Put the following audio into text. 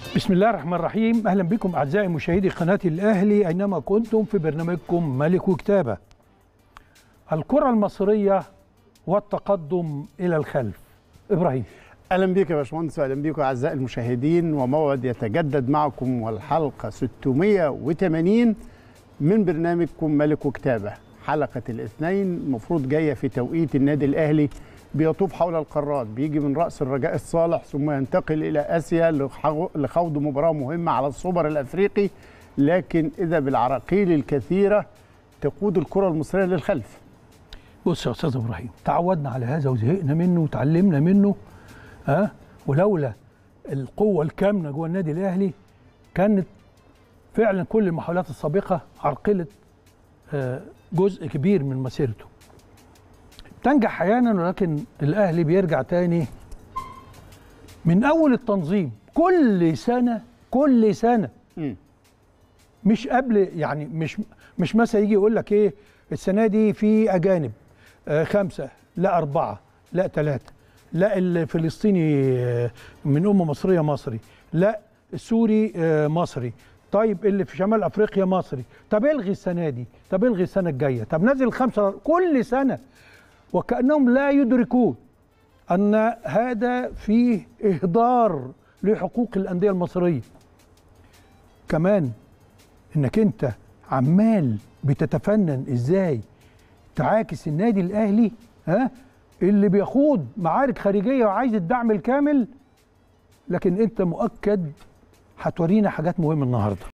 بسم الله الرحمن الرحيم اهلا بكم اعزائي مشاهدي قناه الاهلي اينما كنتم في برنامجكم ملك وكتابه الكره المصريه والتقدم الى الخلف ابراهيم اهلا بيك يا باشمهندس واهلا بيكم اعزائي المشاهدين وموعد يتجدد معكم والحلقه 680 من برنامجكم ملك وكتابه حلقه الاثنين المفروض جايه في توقيت النادي الاهلي بيطوف حول القارات بيجي من راس الرجاء الصالح ثم ينتقل الى اسيا لخوض مباراه مهمه على السوبر الافريقي لكن اذا بالعراقيل الكثيره تقود الكره المصريه للخلف بص يا استاذ ابراهيم تعودنا على هذا وزهقنا منه وتعلمنا منه ها أه؟ ولولا القوه الكامنه جوه النادي الاهلي كانت فعلا كل المحاولات السابقه عرقلت آه جزء كبير من مسيرته تنجح احيانا ولكن الاهلي بيرجع تاني من اول التنظيم كل سنه كل سنه م. مش قبل يعني مش مش مثلا يجي يقول لك ايه السنه دي في اجانب آه خمسه لا اربعه لا ثلاثه لا الفلسطيني آه من امه مصريه مصري لا السوري آه مصري طيب اللي في شمال افريقيا مصري طب الغي السنه دي طب الغي السنه الجايه طب نزل خمسه كل سنه وكانهم لا يدركون ان هذا فيه اهدار لحقوق الانديه المصريه كمان انك انت عمال بتتفنن ازاي تعاكس النادي الاهلي ها اللي بيخوض معارك خارجيه وعايز الدعم الكامل لكن انت مؤكد هتورينا حاجات مهمه النهارده